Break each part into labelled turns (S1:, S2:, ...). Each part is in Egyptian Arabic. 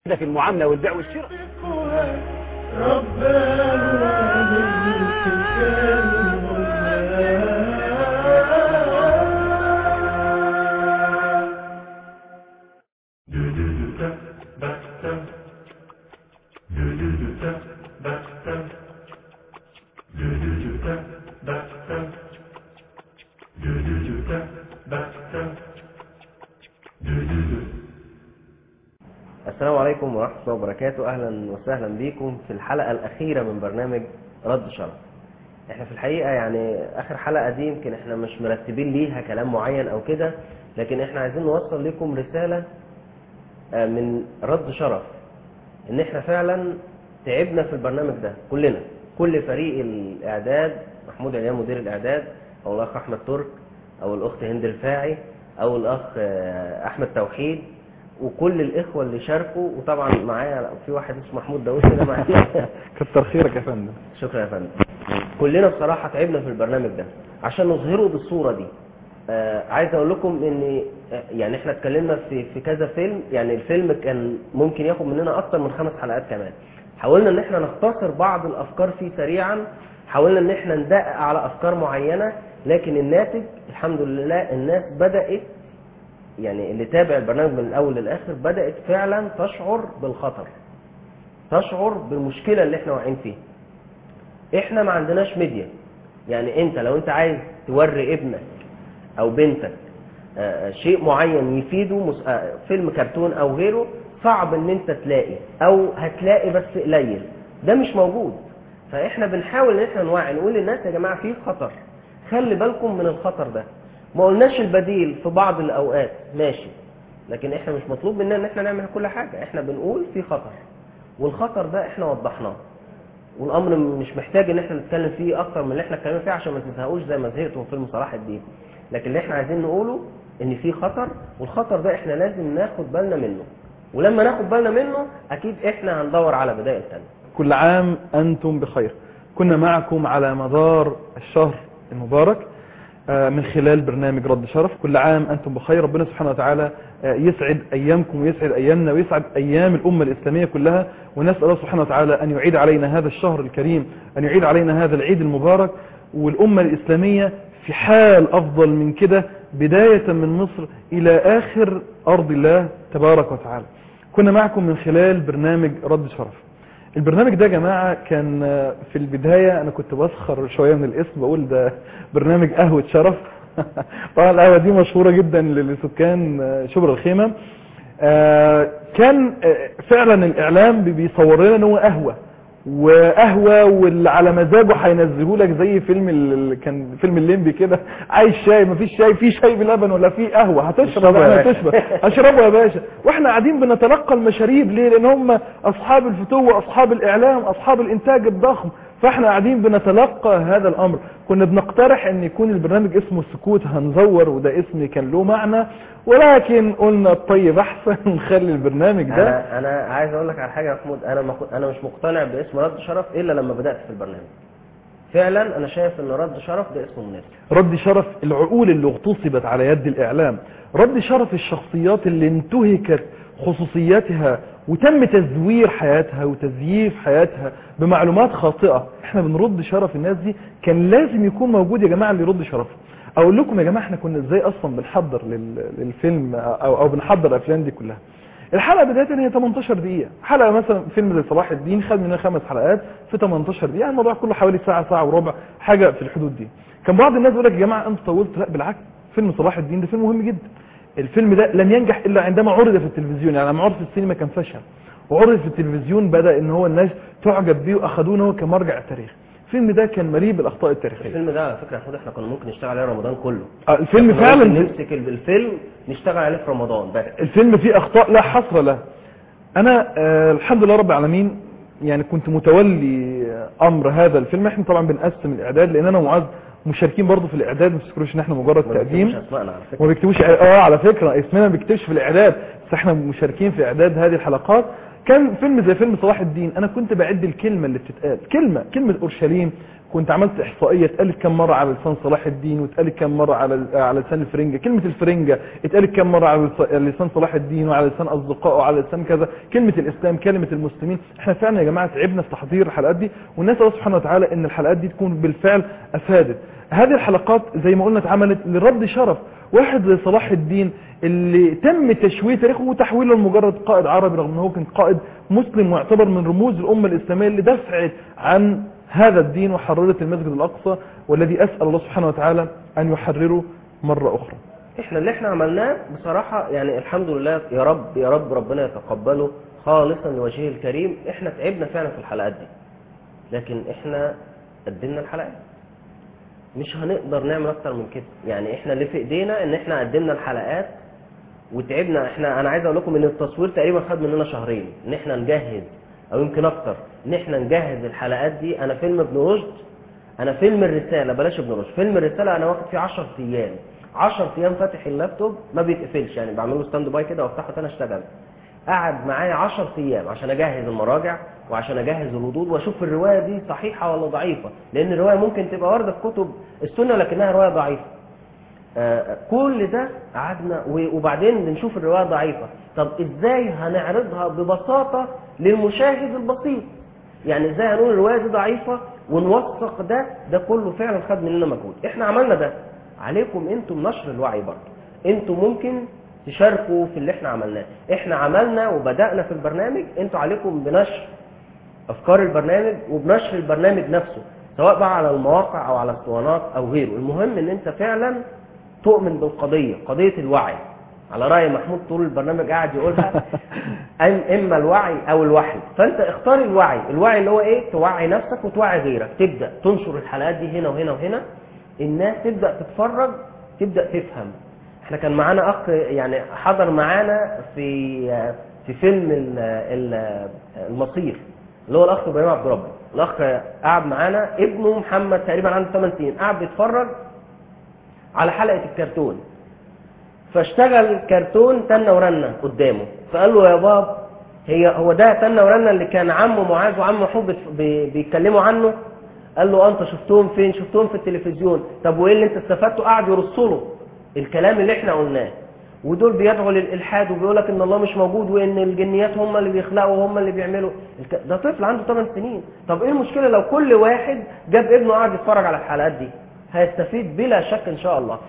S1: ده في المعاملة والبيع والشراء
S2: السلام عليكم ورحمة الله وبركاته أهلا وسهلا بكم في الحلقة الأخيرة من برنامج رد شرف احنا في الحقيقة يعني آخر حلقة دي يمكن احنا مش مرتبين ليها كلام معين أو كده لكن احنا عايزين نوصل لكم رسالة آه، من رد شرف ان احنا فعلا تعبنا في البرنامج ده كلنا كل فريق الإعداد محمود عليان مدير الإعداد أو الأخ أحمد ترك أو الأخت هند الفاعي أو الأخ آه، أحمد توحيد وكل الإخوة اللي شاركوا وطبعا معايا في واحد اسمه محمود داوود كده معايا
S3: كتر خيرك يا فندم
S2: شكرا يا فندم كلنا بصراحة تعبنا في البرنامج ده عشان نظهره بالصورة دي آه عايز اقول لكم ان آه، يعني احنا اتكلمنا في في كذا فيلم يعني الفيلم كان ممكن ياخد مننا اكتر من خمس حلقات كمان حاولنا ان احنا نختصر بعض الافكار فيه سريعا حاولنا ان احنا ندقق على افكار معينة لكن الناتج الحمد لله الناس بدأت يعني اللي تابع البرنامج من الاول للاخر بدأت فعلا تشعر بالخطر تشعر بالمشكلة اللي احنا واقعين فيها احنا ما عندناش ميديا يعني انت لو انت عايز توري ابنك او بنتك آه، شيء معين يفيده مس- آه، فيلم كرتون او غيره صعب ان انت تلاقي او هتلاقي بس قليل ده مش موجود فاحنا بنحاول ان احنا نوعي نقول للناس يا جماعه في خطر خلي بالكم من الخطر ده ما قلناش البديل في بعض الاوقات ماشي لكن احنا مش مطلوب مننا ان احنا نعمل كل حاجه احنا بنقول في خطر والخطر ده احنا وضحناه والامر مش محتاج ان احنا نتكلم فيه اكتر من اللي احنا اتكلمنا فيه عشان ما تزهقوش زي ما زهقتوا في فيلم صلاح الدين لكن اللي احنا عايزين نقوله ان في خطر والخطر ده احنا لازم ناخد بالنا منه ولما ناخد بالنا منه اكيد احنا هندور على بدائل تانية
S3: كل عام أنتم بخير كنا معكم على مدار الشهر المبارك آه، من خلال برنامج رد شرف كل عام أنتم بخير ربنا سبحانه وتعالى آه، يسعد أيامكم ويسعد أيامنا ويسعد أيام الأمة الإسلامية كلها ونسأل الله سبحانه وتعالى أن يعيد علينا هذا الشهر الكريم أن يعيد علينا هذا العيد المبارك والأمة الإسلامية في حال أفضل من كده بداية من مصر إلى آخر أرض الله تبارك وتعالى كنا معكم من خلال برنامج رد شرف البرنامج ده يا جماعة كان آه، في البداية أنا كنت بسخر شوية من الاسم بقول ده برنامج قهوة شرف طبعا القهوة دي مشهورة جدا لسكان آه، شبرا الخيمة آه، كان آه، فعلا الإعلام بي- بيصور لنا إن هو قهوة وقهوة واللي على مزاجه هينزله لك زي فيلم اللي كان فيلم الليمبي كده عايز شاي مفيش شاي في شاي بلبن ولا في قهوة هتشرب
S2: اشربوا يا
S3: يعني
S2: باشا.
S3: هتشرب اشربوا يا باشا واحنا قاعدين بنتلقى المشاريب ليه لان هم اصحاب الفتوة اصحاب الاعلام اصحاب الانتاج الضخم فاحنا قاعدين بنتلقى هذا الامر كنا بنقترح ان يكون البرنامج اسمه السكوت هنزور وده اسم كان له معنى ولكن قلنا الطيب احسن نخلي البرنامج ده
S2: انا انا عايز اقول لك على حاجه يا محمود انا ما كنت- انا مش مقتنع باسم رد شرف الا لما بدات في البرنامج فعلا انا شايف ان رد شرف ده اسم مناسب
S3: رد شرف العقول اللي اغتصبت على يد الإعلام رد شرف الشخصيات اللي انتهكت خصوصياتها وتم تزوير حياتها وتزييف حياتها بمعلومات خاطئة احنا بنرد شرف الناس دي كان لازم يكون موجود يا جماعة اللي يرد شرفه اقول لكم يا جماعة احنا كنا ازاي اصلا بنحضر لل- للفيلم او, أو بنحضر الافلام دي كلها الحلقة بداية هي 18 دقيقة حلقة مثلا فيلم زي صلاح الدين خد مننا خمس حلقات في 18 دقيقة الموضوع كله حوالي ساعة ساعة وربع حاجة في الحدود دي كان بعض الناس يقول لك يا جماعة انت طولت لا بالعكس فيلم صلاح الدين ده فيلم مهم جدا الفيلم ده لم ينجح الا عندما عرض في التلفزيون يعني لما عرض في السينما كان فشل وعرض في التلفزيون بدأ ان هو الناس تعجب بيه واخدوه ان هو كمرجع التاريخ الفيلم ده كان مليء بالاخطاء التاريخيه
S2: الفيلم ده على فكره يا محمود احنا كنا ممكن نشتغل عليه رمضان كله
S3: آه، الفيلم
S2: كنا
S3: فعلا
S2: ممكن نمسك الفيلم نشتغل عليه في رمضان بس
S3: الفيلم فيه اخطاء لا حصر لها انا آه الحمد لله رب العالمين يعني كنت متولي آه، امر هذا الفيلم احنا طبعا بنقسم الاعداد لان انا ومعاذ مشاركين برضه في الاعداد ما تفتكروش ان احنا مجرد
S2: ما
S3: تقديم
S2: بنكتبش اسمائنا على
S3: وما
S2: فكره
S3: بيكتبوش اه على فكره اسمنا ما بيكتبش في الاعداد بس احنا مشاركين في اعداد هذه الحلقات كان فيلم زي فيلم صلاح الدين انا كنت بعد الكلمه اللي بتتقال كلمه كلمه اورشليم كنت عملت احصائيه اتقالت كم مره على لسان صلاح الدين واتقالت كم مره على على لسان الفرنجه كلمه الفرنجه اتقالت كم مره على لس- لسان صلاح الدين وعلى لسان اصدقائه وعلى لسان كذا كلمه الاسلام كلمه المسلمين احنا فعلا يا جماعه تعبنا في تحضير الحلقات دي ونسال الله سبحانه وتعالى ان الحلقات دي تكون بالفعل افادت هذه الحلقات زي ما قلنا اتعملت لرد شرف واحد زي صلاح الدين اللي تم تشويه تاريخه وتحويله لمجرد قائد عربي رغم انه هو كان قائد مسلم ويعتبر من رموز الامه الاسلاميه اللي دفعت عن هذا الدين وحررت المسجد الاقصى والذي اسال الله سبحانه وتعالى ان يحرره مره اخرى.
S2: احنا اللي احنا عملناه بصراحة يعني الحمد لله يا رب يا رب ربنا يتقبله خالصا لوجهه الكريم احنا تعبنا فعلا في الحلقات دي لكن احنا قدمنا الحلقات مش هنقدر نعمل اكتر من كده يعني احنا اللي في ايدينا ان احنا قدمنا الحلقات وتعبنا احنا انا عايز اقول لكم ان التصوير تقريبا خد مننا شهرين ان احنا نجهز او يمكن اكتر ان احنا نجهز الحلقات دي انا فيلم ابن رشد انا فيلم الرساله بلاش ابن رشد فيلم الرساله انا واخد فيه 10 ايام 10 ايام فاتح اللابتوب ما بيتقفلش يعني بعمل له ستاند باي كده وافتحه تاني اشتغل قعد معايا 10 ايام عشان اجهز المراجع وعشان اجهز الردود واشوف الروايه دي صحيحه ولا ضعيفه لان الروايه ممكن تبقى وارده في كتب السنه لكنها روايه ضعيفه آه، كل ده قعدنا و- وبعدين بنشوف الروايه ضعيفه طب ازاي هنعرضها ببساطه للمشاهد البسيط يعني ازاي هنقول الروايه دي ضعيفه ونوثق ده ده كله فعلا خد مننا مجهود احنا عملنا ده عليكم انتم نشر الوعي برضه انتم ممكن تشاركوا في اللي احنا عملناه احنا عملنا وبدانا في البرنامج انتوا عليكم بنشر افكار البرنامج وبنشر البرنامج نفسه سواء بقى على المواقع او على الاسطوانات او غيره المهم ان انت فعلا تؤمن بالقضيه قضيه الوعي على راي محمود طول البرنامج قاعد يقولها أم- اما الوعي او الوحي فانت اختار الوعي الوعي اللي هو ايه توعي نفسك وتوعي غيرك تبدا تنشر الحلقات دي هنا وهنا وهنا الناس تبدا تتفرج تبدا تفهم احنا كان معانا اخ يعني حضر معانا في في فيلم ال- ال- المصير اللي هو الاخ ابراهيم عبد ربه الاخ قعد معانا ابنه محمد تقريبا عنده 8 سنين قعد بيتفرج على حلقه الكرتون فاشتغل كرتون تنة ورنة قدامه فقال له يا باب هي هو ده تنة ورنة اللي كان عمه معاذ وعمه محمود بت- بي- بيتكلموا عنه قال له آه، انت شفتهم فين شفتهم في التلفزيون طب وايه اللي انت استفدته قعد يرص له الكلام اللي احنا قلناه ودول بيدعوا للالحاد وبيقول لك ان الله مش موجود وان الجنيات هم اللي بيخلقوا وهم اللي بيعملوا الك... ده طفل عنده 8 سنين طب ايه المشكله لو كل واحد جاب ابنه قاعد يتفرج على الحلقات دي هيستفيد بلا شك ان شاء الله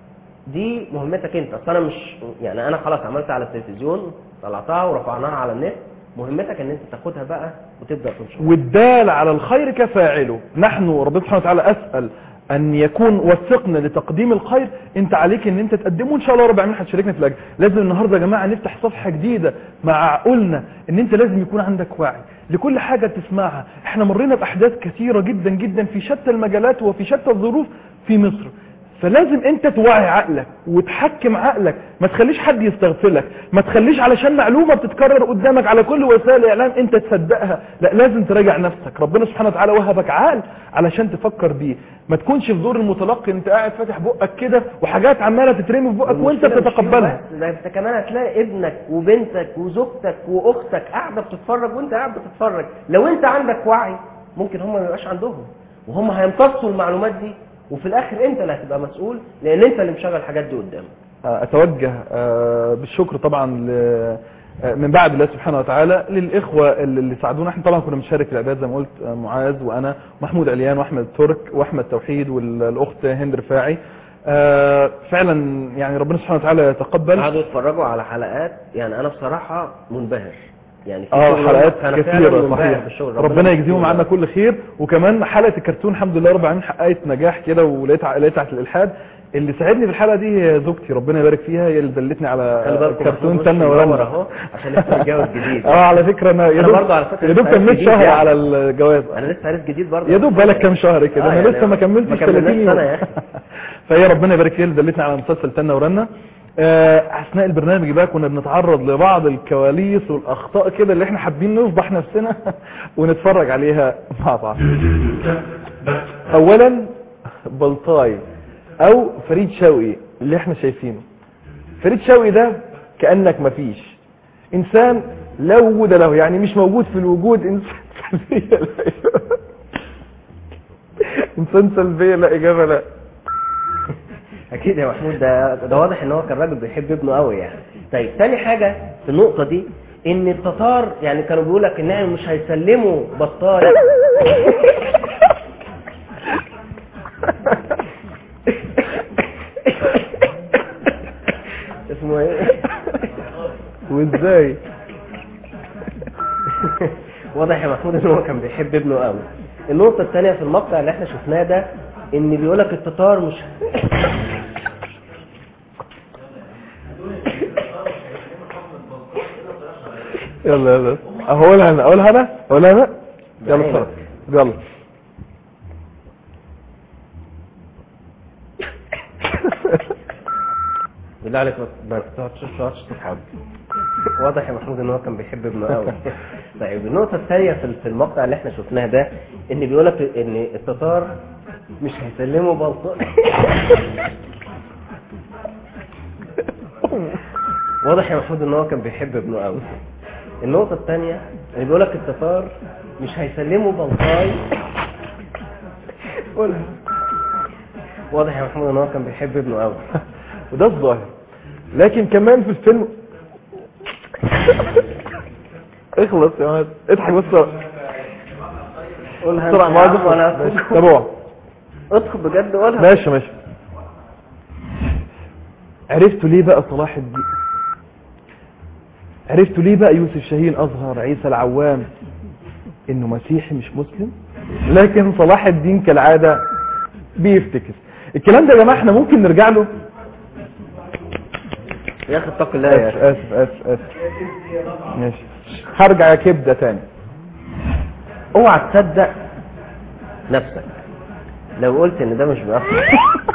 S2: دي مهمتك انت اصل انا مش يعني انا خلاص عملت على التلفزيون طلعتها ورفعناها على النت مهمتك ان انت تاخدها بقى وتبدا تنشرها
S3: والدال على الخير كفاعله نحن ربنا سبحانه وتعالى أسأل أن يكون وثقنا لتقديم الخير أنت عليك أن أنت تقدمه وإن شاء الله رب العالمين هتشاركنا في الأجر لازم النهاردة يا جماعة نفتح صفحة جديدة مع عقولنا أن أنت لازم يكون عندك وعي لكل حاجة تسمعها احنا مرينا بأحداث كثيرة جدا جدا في شتى المجالات وفي شتى الظروف في مصر فلازم انت توعي عقلك وتحكم عقلك ما تخليش حد يستغفلك ما تخليش علشان معلومة بتتكرر قدامك على كل وسائل الاعلام انت تصدقها لا لازم تراجع نفسك ربنا سبحانه وتعالى وهبك عقل علشان تفكر بيه ما تكونش في دور المتلقي انت قاعد فاتح بقك كده وحاجات عمالة تترمي في بقك وانت
S2: المشكلة مش
S3: بتتقبلها
S2: فيه بس، ده انت كمان هتلاقي ابنك وبنتك وزوجتك واختك قاعده بتتفرج وانت قاعد بتتفرج لو انت عندك وعي ممكن هم ما يبقاش عندهم وهم هيمتصوا المعلومات دي وفي الاخر انت اللي هتبقى مسؤول لان انت اللي مشغل الحاجات دي قدامك
S3: اتوجه آه، بالشكر طبعا ل- آه، من بعد الله سبحانه وتعالى للاخوه اللي اللي ساعدونا احنا طبعا كنا بنشارك في الاعداد زي ما قلت آه، معاذ وانا ومحمود عليان واحمد ترك واحمد توحيد والاخت هند رفاعي آه، فعلا يعني ربنا سبحانه وتعالى يتقبل
S2: قعدوا يتفرجوا على حلقات يعني انا بصراحه منبهر يعني في
S3: اه
S2: شغل
S3: حلقات
S2: أنا فعلاً
S3: كثيرة
S2: منبهر
S3: صحيح
S2: بالشغل.
S3: ربنا يجزيهم
S2: يجزيهم
S3: عنا كل خير وكمان حلقة الكرتون الحمد لله رب العالمين حققت نجاح كده ولقيت لقيت تحت الالحاد اللي ساعدني في الحلقة دي هي زوجتي ربنا يبارك فيها هي اللي دلتني على
S2: خلي بالكم
S3: كرتون
S2: محمود
S3: تنة
S2: وش
S3: ورنة
S2: بيدور اهو عشان لسه متجوز جديد
S3: اه على فكرة انا يا
S2: أنا
S3: دوب
S2: برضه على فكرة
S3: يا دوب
S2: لسه
S3: كملت
S2: جديد
S3: شهر
S2: يعني.
S3: على الجواز
S2: انا لسه عريس جديد برضه
S3: يا دوب بالك كام شهر كده
S2: آه
S3: انا
S2: يعني
S3: لسه ما كملتش
S2: ما
S3: 30
S2: كملناش
S3: يوم
S2: سنة يا أخي.
S3: فهي ربنا يبارك فيها اللي دلتني على مسلسل تنة ورنة آه، اثناء البرنامج بقى كنا بنتعرض لبعض الكواليس والاخطاء كده اللي احنا حابين نفضح نفسنا ونتفرج عليها مع بعض اولا بلطاي او فريد شوقي اللي احنا شايفينه فريد شوقي ده كانك مفيش انسان لا وجود له يعني مش موجود في الوجود انسان سلبية لا إجابة. انسان سلبية لا اجابة لا
S2: اكيد يا محمود ده ده واضح ان هو كان راجل بيحب ابنه قوي يعني طيب تاني حاجه في النقطه دي ان التتار يعني كانوا بيقول لك ان احنا مش هيسلموا بطايه اسمه ايه
S3: وازاي
S2: واضح يا محمود ان هو كان بيحب ابنه قوي النقطه الثانيه في المقطع اللي احنا شفناه ده ان بيقول لك التتار مش
S3: يلا يلا اقولها انا اقولها انا اقولها انا يلا
S2: بعينك.
S3: بسرعة يلا
S2: بالله عليك ما تقعدش تقعدش تضحك واضح يا محمود ان هو كان بيحب ابنه قوي طيب النقطه الثانيه في في المقطع اللي احنا شفناه ده ان بيقول لك ان التتار مش هيسلموا بلطو واضح يا محمود ان هو كان بيحب ابنه قوي النقطه الثانيه ان بيقول لك التتار مش هيسلموا بلطاي
S3: قولها
S2: واضح يا محمود ان هو كان بيحب ابنه قوي
S3: وده الظاهر لكن كمان في الفيلم اخلص يا ولد اضحك بس
S2: قولها
S3: بسرعة
S2: انت
S3: ما
S2: يا
S3: عاد
S2: عم ولا
S3: ماشي تابعوا
S2: ادخل بجد قولها
S3: ماشي ماشي عرفتوا ليه بقى صلاح الدين عرفتوا ليه بقى يوسف شاهين أظهر عيسى العوام إنه مسيحي مش مسلم لكن صلاح الدين كالعادة بيفتكس الكلام ده يا جماعة احنا ممكن نرجع له
S2: يا اخي اتق الله يا
S3: آسف
S2: اخي
S3: آسف آسف آسف ماشي هرجع يا كبدة تاني
S2: اوعى تصدق نفسك لو قلت ان ده مش بيأثر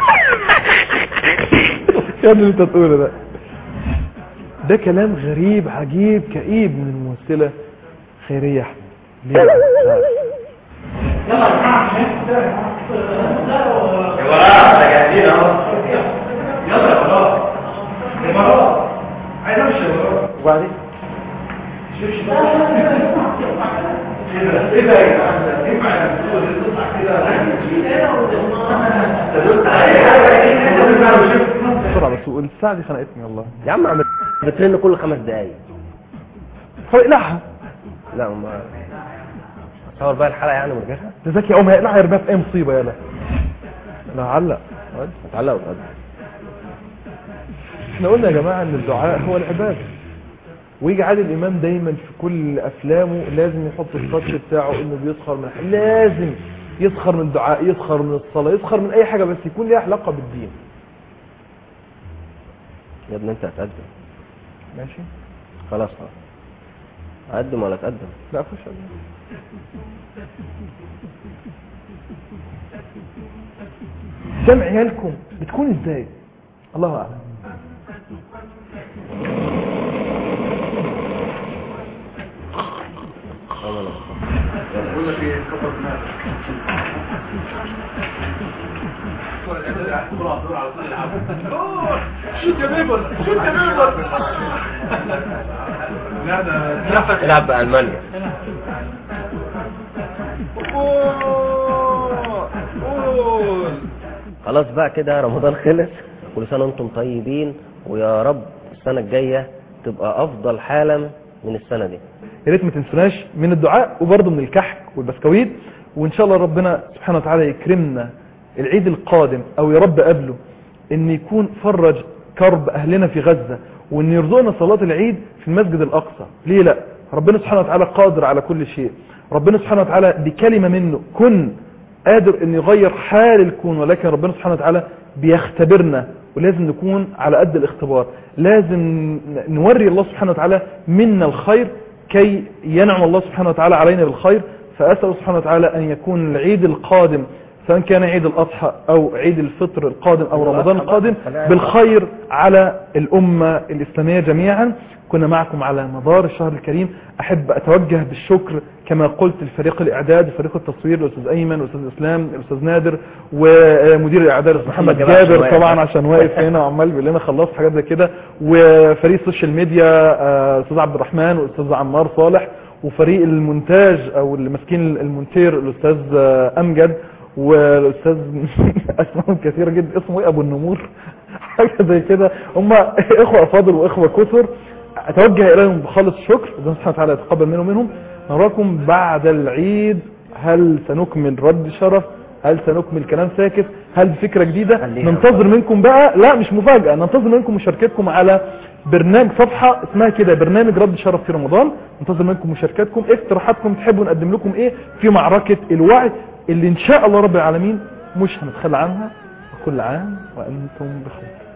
S3: يا اللي انت تقوله ده ده كلام غريب عجيب كئيب من الممثلة خيرية احمد ليه؟ مش عارف.
S2: وبعدين
S3: بسرعة بس الساعة دي خنقتني والله
S2: يا عم عم بترن كل خمس دقايق
S3: هو يقلعها
S2: لا ما صور بقى الحلقه يعني ونرجعها
S3: ده ذكي قوم هيقلعها يرميها في اي مصيبة يلا لا علق
S2: هتعلق وتقدم
S3: احنا قلنا يا جماعة ان الدعاء هو العبادة ويجي عادل امام دايما في كل افلامه لازم يحط التاتش بتاعه انه بيسخر من لازم يسخر من الدعاء يسخر من الصلاة يسخر من اي حاجة بس يكون ليها علاقة بالدين
S2: يا ابني انت هتقدم
S3: ماشي
S2: خلاص خلاص اقدم ولا تقدم
S3: لا خش عليه. سمع عيالكم بتكون ازاي الله اعلم
S2: العب بألمانيا خلاص بقى كده رمضان خلص كل سنة وانتم طيبين ويا رب السنة الجاية تبقى أفضل حالا من السنة دي
S3: يا ريت ما تنسوناش من الدعاء وبرضه من الكحك والبسكويت وان شاء الله ربنا سبحانه وتعالى يكرمنا العيد القادم او يا رب قبله ان يكون فرج كرب اهلنا في غزة وان يرزقنا صلاة العيد في المسجد الاقصى ليه لا ربنا سبحانه وتعالى قادر على كل شيء ربنا سبحانه وتعالى بكلمة منه كن قادر ان يغير حال الكون ولكن ربنا سبحانه وتعالى بيختبرنا ولازم نكون على قد الاختبار لازم نوري الله سبحانه وتعالى منا الخير كي ينعم الله سبحانه وتعالى علينا بالخير فأسأل سبحانه وتعالى أن يكون العيد القادم سواء كان عيد الأضحى أو عيد الفطر القادم أو رمضان القادم بالخير على الأمة الإسلامية جميعا كنا معكم على مدار الشهر الكريم احب اتوجه بالشكر كما قلت لفريق الاعداد وفريق التصوير الاستاذ ايمن والاستاذ اسلام الاستاذ نادر ومدير الاعداد الاستاذ محمد
S2: محمد جابر عشان
S3: جابر
S2: واقف.
S3: طبعا عشان واقف هنا وعمال بيقول لنا خلصت حاجات زي كده وفريق السوشيال ميديا آه، استاذ عبد الرحمن والاستاذ عمار صالح وفريق المونتاج او اللي ماسكين المونتير الاستاذ آه، امجد والاستاذ اسمائهم كثيره جدا اسمه ايه ابو النمور حاجه زي كده هم اخوه افاضل واخوه كثر اتوجه اليهم بخالص الشكر ربنا سبحانه وتعالى يتقبل منهم منهم نراكم بعد العيد هل سنكمل رد شرف هل سنكمل كلام ساكت هل بفكره جديده
S2: خليها.
S3: ننتظر منكم بقى لا مش مفاجاه ننتظر منكم مشاركتكم على برنامج صفحه اسمها كده برنامج رد شرف في رمضان ننتظر منكم مشاركاتكم اقتراحاتكم تحبوا نقدم لكم ايه في معركه الوعي اللي ان شاء الله رب العالمين مش هنتخلى عنها وكل عام وانتم بخير